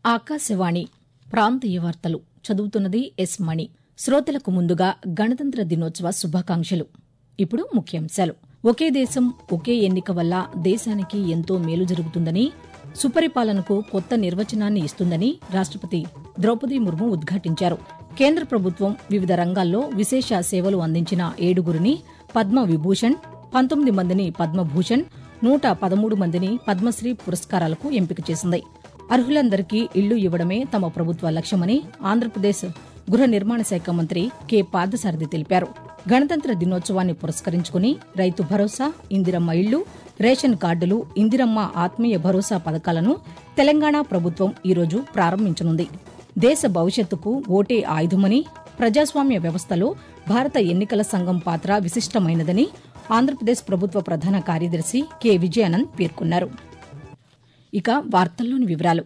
ఆకాశవాణి ప్రాంతీయ వార్తలు చదువుతున్నది ఎస్ మణి శ్రోతలకు ముందుగా గణతంత్ర దినోత్సవ శుభాకాంక్షలు ఇప్పుడు ముఖ్యాంశాలు ఒకే దేశం ఒకే ఎన్నిక వల్ల దేశానికి ఎంతో మేలు జరుగుతుందని సుపరిపాలనకు కొత్త నిర్వచనాన్ని ఇస్తుందని రాష్టపతి ద్రౌపది ముర్ము ఉద్ఘాటించారు కేంద్ర ప్రభుత్వం వివిధ రంగాల్లో విశేష సేవలు అందించిన ఏడుగురిని పద్మ విభూషణ్ పంతొమ్మిది మందిని పద్మభూషణ్ నూట పదమూడు మందిని పద్మశ్రీ పురస్కారాలకు ఎంపిక చేసింది అర్హులందరికీ ఇళ్లు ఇవ్వడమే తమ ప్రభుత్వ లక్ష్యమని ఆంధ్రప్రదేశ్ గృహ నిర్మాణ శాఖ మంత్రి కె పార్థసారథి తెలిపారు గణతంత్ర దినోత్సవాన్ని పురస్కరించుకుని రైతు భరోసా ఇందిరమ్మ ఇళ్లు రేషన్ కార్డులు ఇందిరమ్మ ఆత్మీయ భరోసా పథకాలను తెలంగాణ ప్రభుత్వం ఈరోజు ప్రారంభించనుంది దేశ భవిష్యత్తుకు ఓటే ఆయుధమని ప్రజాస్వామ్య వ్యవస్థలో భారత ఎన్నికల సంఘం పాత్ర విశిష్టమైనదని ఆంధ్రప్రదేశ్ ప్రభుత్వ ప్రధాన కార్యదర్శి కె విజయానంద్ పేర్కొన్నారు ఇక వార్తల్లోని వివరాలు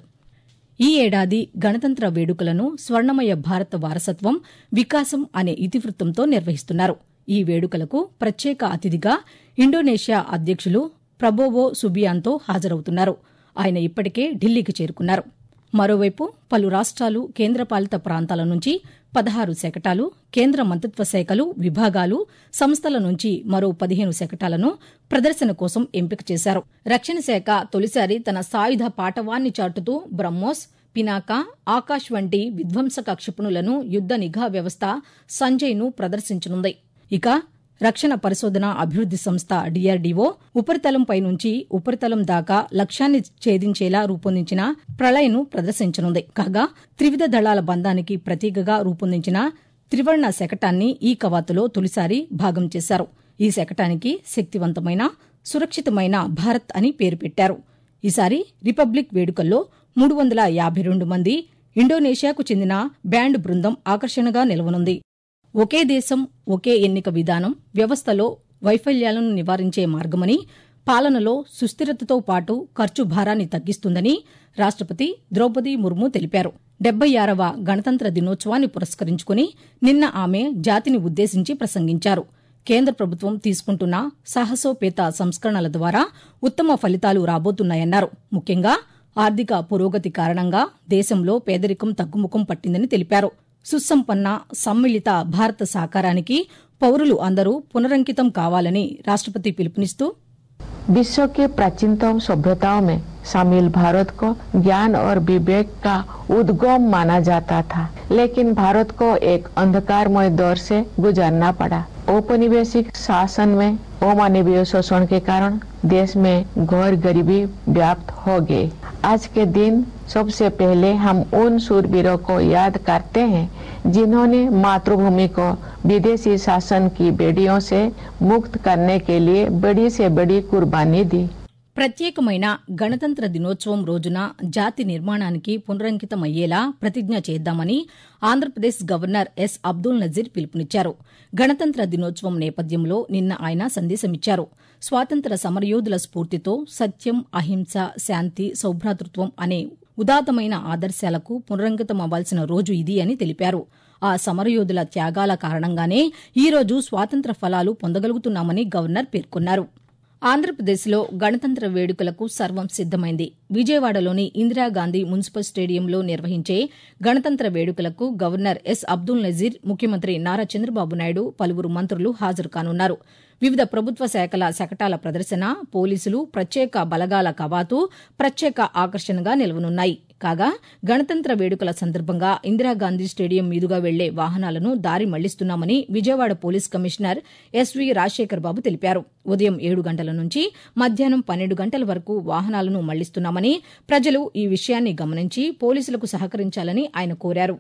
ఈ ఏడాది గణతంత్ర వేడుకలను స్వర్ణమయ భారత వారసత్వం వికాసం అనే ఇతివృత్తంతో నిర్వహిస్తున్నారు ఈ వేడుకలకు ప్రత్యేక అతిథిగా ఇండోనేషియా అధ్యక్షులు ప్రబోవో సుబియాంతో హాజరవుతున్నారు ఆయన ఇప్పటికే ఢిల్లీకి చేరుకున్నారు మరోవైపు పలు రాష్ట్రాలు కేంద్రపాలిత ప్రాంతాల నుంచి పదహారు శకటాలు కేంద్ర మంత్రిత్వ శాఖలు విభాగాలు సంస్థల నుంచి మరో పదిహేను శకటాలను ప్రదర్శన కోసం ఎంపిక చేశారు రక్షణ శాఖ తొలిసారి తన సాయుధ పాటవాన్ని చాటుతూ బ్రహ్మోస్ పినాక ఆకాష్ వంటి విధ్వంసక క్షిపణులను యుద్ద నిఘా వ్యవస్థ సంజయ్ను ప్రదర్శించనుంది ఇక రక్షణ పరిశోధన అభివృద్ది సంస్థ డీఆర్డీఓ ఉపరితలంపై నుంచి ఉపరితలం దాకా లక్ష్యాన్ని ఛేదించేలా రూపొందించిన ప్రళయను ప్రదర్శించనుంది కాగా త్రివిధ దళాల బంధానికి ప్రతీకగా రూపొందించిన త్రివర్ణ శకటాన్ని ఈ కవాతులో తొలిసారి భాగం చేశారు ఈ శకటానికి శక్తివంతమైన సురక్షితమైన భారత్ అని పేరు పెట్టారు ఈసారి రిపబ్లిక్ వేడుకల్లో మూడు వందల యాభై రెండు మంది ఇండోనేషియాకు చెందిన బ్యాండ్ బృందం ఆకర్షణగా నిలవనుంది ఒకే దేశం ఒకే ఎన్నిక విధానం వ్యవస్థలో వైఫల్యాలను నివారించే మార్గమని పాలనలో సుస్థిరతతో పాటు ఖర్చు భారాన్ని తగ్గిస్తుందని రాష్టపతి ద్రౌపది ముర్ము తెలిపారు డెబ్బై ఆరవ గణతంత్ర దినోత్సవాన్ని పురస్కరించుకుని నిన్న ఆమె జాతిని ఉద్దేశించి ప్రసంగించారు కేంద్ర ప్రభుత్వం తీసుకుంటున్న సాహసోపేత సంస్కరణల ద్వారా ఉత్తమ ఫలితాలు రాబోతున్నాయన్నారు ముఖ్యంగా ఆర్థిక పురోగతి కారణంగా దేశంలో పేదరికం తగ్గుముఖం పట్టిందని తెలిపారు సుసంపన్న సమ్మిళిత భారత సాకారానికి పౌరులు అందరూ పునరంకితం కావాలని రాష్టపతి పిలుపునిస్తూ विश्व के प्राचीनतम सभ्यताओं में शामिल भारत को ज्ञान और विवेक का उद्गम माना जाता था लेकिन भारत को एक अंधकारमय दौर से गुजरना पड़ा औपनिवेशिक शासन में अमानवीय शोषण के कारण देश में घोर गरीबी व्याप्त हो गई आज के दिन सबसे पहले हम उन सूरवीरों को याद करते हैं जिन्होंने मातृभूमि को विदेशी शासन की बेड़ियों से मुक्त करने के लिए बड़ी से बड़ी कुर्बानी दी ప్రత్యేకమైన గణతంత్ర దినోత్సవం రోజున జాతి నిర్మాణానికి పునరంకితమయ్యేలా ప్రతిజ్ఞ చేద్దామని ఆంధ్రప్రదేశ్ గవర్నర్ ఎస్ అబ్దుల్ నజీర్ పిలుపునిచ్చారు గణతంత్ర దినోత్సవం నేపథ్యంలో నిన్న ఆయన సందేశమిచ్చారు స్వాతంత్ర సమరయోధుల స్ఫూర్తితో సత్యం అహింస శాంతి సౌభ్రాతృత్వం అనే ఉదాత్తమైన ఆదర్శాలకు పునరంకితమవ్వాల్సిన రోజు ఇది అని తెలిపారు ఆ సమరయోధుల త్యాగాల కారణంగానే ఈ రోజు స్వాతంత్ర ఫలాలు పొందగలుగుతున్నామని గవర్నర్ పేర్కొన్నారు ఆంధ్రప్రదేశ్లో గణతంత్ర వేడుకలకు సర్వం సిద్దమైంది విజయవాడలోని ఇందిరాగాంధీ మున్సిపల్ స్టేడియంలో నిర్వహించే గణతంత్ర వేడుకలకు గవర్నర్ ఎస్ అబ్దుల్ నజీర్ ముఖ్యమంత్రి నారా చంద్రబాబు నాయుడు పలువురు మంత్రులు హాజరు కానున్నారు వివిధ ప్రభుత్వ శాఖల శకటాల ప్రదర్శన పోలీసులు ప్రత్యేక బలగాల కవాతు ప్రత్యేక ఆకర్షణగా నిలవనున్నాయి కాగా గణతంత్ర వేడుకల సందర్భంగా ఇందిరాగాంధీ స్టేడియం మీదుగా వెళ్లే వాహనాలను దారి మళ్లిస్తున్నామని Vijayawada police commissioner S V Rajasekhar Babu తెలిపారు ఉదయం ఏడు గంటల నుంచి మధ్యాహ్నం పన్నెండు గంటల వరకు వాహనాలను మళ్లిస్తున్నామని ప్రజలు ఈ విషయాన్ని గమనించి పోలీసులకు సహకరించాలని ఆయన కోరారు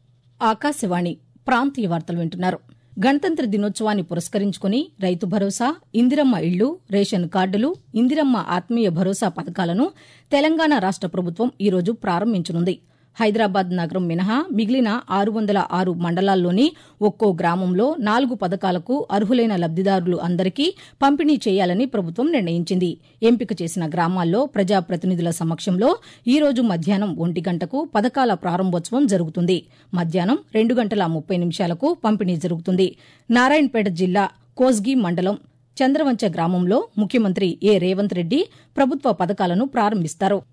ఆకాశవాణి ప్రాంతీయ వార్తలు వింటున్నారు గణతంత్ర దినోత్సవాన్ని పురస్కరించుకుని రైతు భరోసా ఇందిరమ్మ ఇళ్లు రేషన్ కార్డులు ఇందిరమ్మ ఆత్మీయ భరోసా పథకాలను తెలంగాణ రాష్ట ప్రభుత్వం ఈరోజు ప్రారంభించనుంది హైదరాబాద్ నగరం మినహా మిగిలిన ఆరు వందల ఆరు మండలాల్లోని ఒక్కో గ్రామంలో నాలుగు పథకాలకు అర్హులైన లబ్దిదారులు అందరికీ పంపిణీ చేయాలని ప్రభుత్వం నిర్ణయించింది ఎంపిక చేసిన గ్రామాల్లో ప్రజాప్రతినిధుల సమక్షంలో ఈ రోజు మధ్యాహ్నం ఒంటి గంటకు పథకాల ప్రారంభోత్సవం జరుగుతుంది మధ్యాహ్నం రెండు గంటల ముప్పై నిమిషాలకు పంపిణీ జరుగుతుంది నారాయణపేట జిల్లా కోస్గి మండలం చంద్రవంచ గ్రామంలో ముఖ్యమంత్రి ఏ రేవంత్ రెడ్డి ప్రభుత్వ పథకాలను ప్రారంభిస్తారు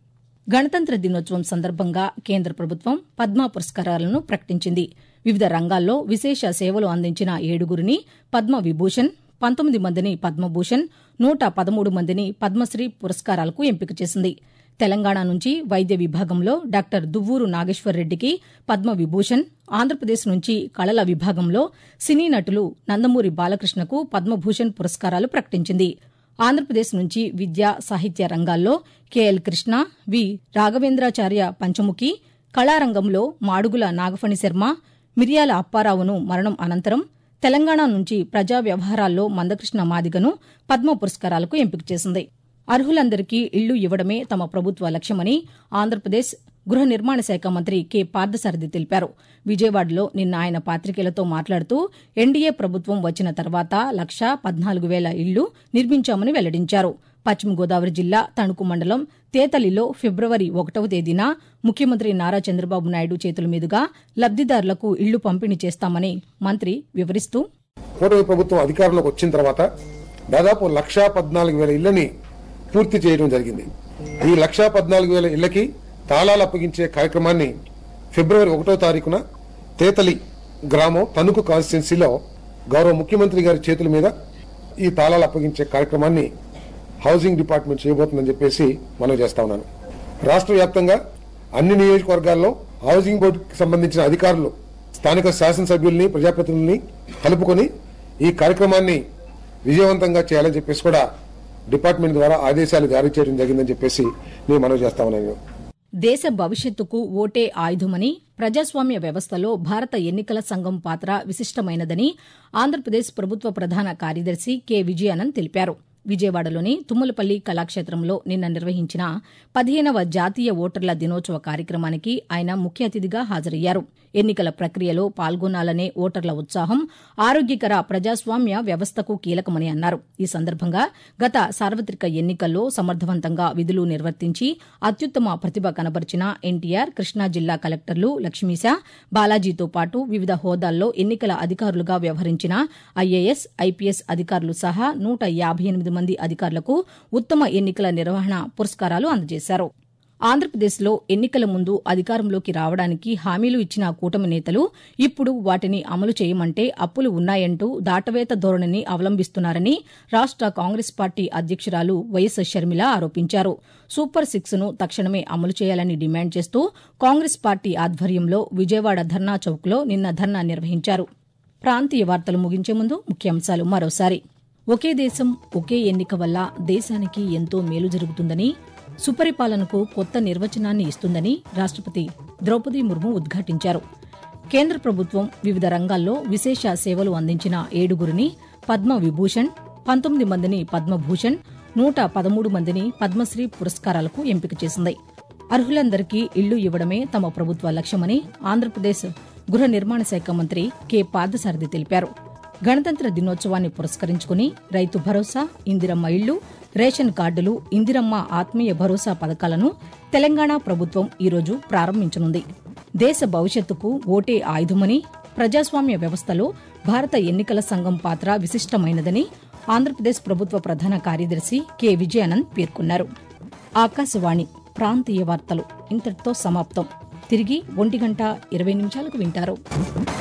గణతంత్ర దినోత్సవం సందర్భంగా కేంద్ర ప్రభుత్వం పద్మ పురస్కారాలను ప్రకటించింది వివిధ రంగాల్లో విశేష సేవలు అందించిన ఏడుగురిని పద్మ విభూషణ్ పంతొమ్మిది మందిని పద్మభూషణ్ నూట పదమూడు మందిని పద్మశ్రీ పురస్కారాలకు ఎంపిక చేసింది తెలంగాణ నుంచి వైద్య విభాగంలో డాక్టర్ దువ్వూరు నాగేశ్వరరెడ్డికి పద్మ విభూషణ్ ఆంధ్రప్రదేశ్ నుంచి కళల విభాగంలో సినీ నటులు నందమూరి బాలకృష్ణకు పద్మభూషణ్ పురస్కారాలు ప్రకటించింది ఆంధ్రప్రదేశ్ నుంచి విద్యా సాహిత్య రంగాల్లో కెఎల్ కృష్ణ వి రాఘవేంద్రాచార్య పంచముఖి కళారంగంలో మాడుగుల నాగఫణి శర్మ మిర్యాల అప్పారావును మరణం అనంతరం తెలంగాణ నుంచి ప్రజా వ్యవహారాల్లో మందకృష్ణ మాదిగను పద్మ పురస్కారాలకు ఎంపిక చేసింది అర్హులందరికీ ఇళ్లు ఇవ్వడమే తమ ప్రభుత్వ లక్ష్యమని ఆంధ్రప్రదేశ్ గృహ నిర్మాణ శాఖ మంత్రి కె పార్థసారథి తెలిపారు విజయవాడలో నిన్న ఆయన పాతికేయులతో మాట్లాడుతూ ఎన్డీఏ ప్రభుత్వం వచ్చిన తర్వాత లక్షా పద్నాలుగు వేల ఇళ్లు నిర్మించామని వెల్లడించారు పశ్చిమ గోదావరి జిల్లా తణుకు మండలం తేతలిలో ఫిబ్రవరి ఒకటవ తేదీన ముఖ్యమంత్రి నారా చంద్రబాబు నాయుడు చేతుల మీదుగా లబ్దిదారులకు ఇళ్లు పంపిణీ చేస్తామని మంత్రి వివరిస్తూ కూటమి ప్రభుత్వం అధికారంలోకి వచ్చిన తర్వాత దాదాపు లక్షా పద్నాలుగు వేల ఇళ్లని పూర్తి చేయడం జరిగింది ఈ లక్షా పద్నాలుగు వేల ఇళ్లకి తాళాలు అప్పగించే కార్యక్రమాన్ని ఫిబ్రవరి ఒకటో తారీఖున తేతలి గ్రామం తణుకు కాన్స్టిట్యున్సీలో గౌరవ ముఖ్యమంత్రి గారి చేతుల మీద ఈ తాళాలు అప్పగించే కార్యక్రమాన్ని హౌసింగ్ డిపార్ట్మెంట్ చేయబోతుందని చెప్పేసి మనం చేస్తా ఉన్నాను రాష్ట్ర వ్యాప్తంగా అన్ని నియోజకవర్గాల్లో హౌసింగ్ బోర్డుకి సంబంధించిన అధికారులు స్థానిక శాసనసభ్యుల్ని ప్రజాప్రతినిధుల్ని కలుపుకొని ఈ కార్యక్రమాన్ని విజయవంతంగా చేయాలని చెప్పేసి కూడా డిపార్ట్మెంట్ ద్వారా ఆదేశాలు జారీ చేయడం జరిగిందని చెప్పేసి నేను మనవి చేస్తా ఉన్నాను దేశ భవిష్యత్తుకు ఓటే ఆయుధమని ప్రజాస్వామ్య వ్యవస్థలో భారత ఎన్నికల సంఘం పాత్ర విశిష్టమైనదని ఆంధ్రప్రదేశ్ ప్రభుత్వ ప్రధాన కార్యదర్శి కె విజయానంద్ తెలిపారు విజయవాడలోని తుమ్మలపల్లి కళాక్షేత్రంలో నిన్న నిర్వహించిన పదిహేనవ జాతీయ ఓటర్ల దినోత్సవ కార్యక్రమానికి ఆయన ముఖ్య అతిథిగా హాజరయ్యారు ఎన్నికల ప్రక్రియలో పాల్గొనాలనే ఓటర్ల ఉత్సాహం ఆరోగ్యకర ప్రజాస్వామ్య వ్యవస్థకు కీలకమని అన్నారు ఈ సందర్భంగా గత సార్వత్రిక ఎన్నికల్లో సమర్థవంతంగా విధులు నిర్వర్తించి అత్యుత్తమ ప్రతిభ కనబరిచిన ఎన్టీఆర్ కృష్ణా జిల్లా కలెక్టర్లు లక్ష్మీశ బాలాజీతో పాటు వివిధ హోదాల్లో ఎన్నికల అధికారులుగా వ్యవహరించిన ఐఏఎస్ ఐపీఎస్ అధికారులు సహా నూట యాభై ఎనిమిది మంది అధికారులకు ఉత్తమ ఎన్నికల నిర్వహణ పురస్కారాలు అందజేశారు ఆంధ్రప్రదేశ్లో ఎన్నికల ముందు అధికారంలోకి రావడానికి హామీలు ఇచ్చిన కూటమి నేతలు ఇప్పుడు వాటిని అమలు చేయమంటే అప్పులు ఉన్నాయంటూ దాటవేత ధోరణిని అవలంబిస్తున్నారని రాష్ట కాంగ్రెస్ పార్టీ అధ్యక్షురాలు వైఎస్ షర్మిల ఆరోపించారు సూపర్ సిక్స్ ను తక్షణమే అమలు చేయాలని డిమాండ్ చేస్తూ కాంగ్రెస్ పార్టీ ఆధ్వర్యంలో విజయవాడ ధర్నా చౌక్లో నిన్న ధర్నా నిర్వహించారు ప్రాంతీయ వార్తలు ముగించే ముందు ముఖ్యాంశాలు మరోసారి ఒకే దేశం ఒకే ఎన్నిక వల్ల దేశానికి ఎంతో మేలు జరుగుతుందని సుపరిపాలనకు కొత్త నిర్వచనాన్ని ఇస్తుందని రాష్టపతి ద్రౌపది ముర్ము ఉద్ఘాటించారు కేంద్ర ప్రభుత్వం వివిధ రంగాల్లో విశేష సేవలు అందించిన ఏడుగురిని పద్మ విభూషణ్ పంతొమ్మిది మందిని పద్మభూషణ్ నూట పదమూడు మందిని పద్మశ్రీ పురస్కారాలకు ఎంపిక చేసింది అర్హులందరికీ ఇళ్లు ఇవ్వడమే తమ ప్రభుత్వ లక్ష్యమని ఆంధ్రప్రదేశ్ గృహ నిర్మాణ శాఖ మంత్రి కె పార్థసారథి తెలిపారు గణతంత్ర దినోత్సవాన్ని పురస్కరించుకుని రైతు భరోసా ఇందిరమ్మ ఇళ్లు రేషన్ కార్డులు ఇందిరమ్మ ఆత్మీయ భరోసా పథకాలను తెలంగాణ ప్రభుత్వం ఈరోజు ప్రారంభించనుంది దేశ భవిష్యత్తుకు ఓటే ఆయుధమని ప్రజాస్వామ్య వ్యవస్థలో భారత ఎన్నికల సంఘం పాత్ర విశిష్టమైనదని ఆంధ్రప్రదేశ్ ప్రభుత్వ ప్రధాన కార్యదర్శి కె విజయానంద్ పేర్కొన్నారు ఆకాశవాణి ప్రాంతీయ వార్తలు ఇంతటితో సమాప్తం తిరిగి ఒంటి గంట ఇరవై నిమిషాలకు వింటారు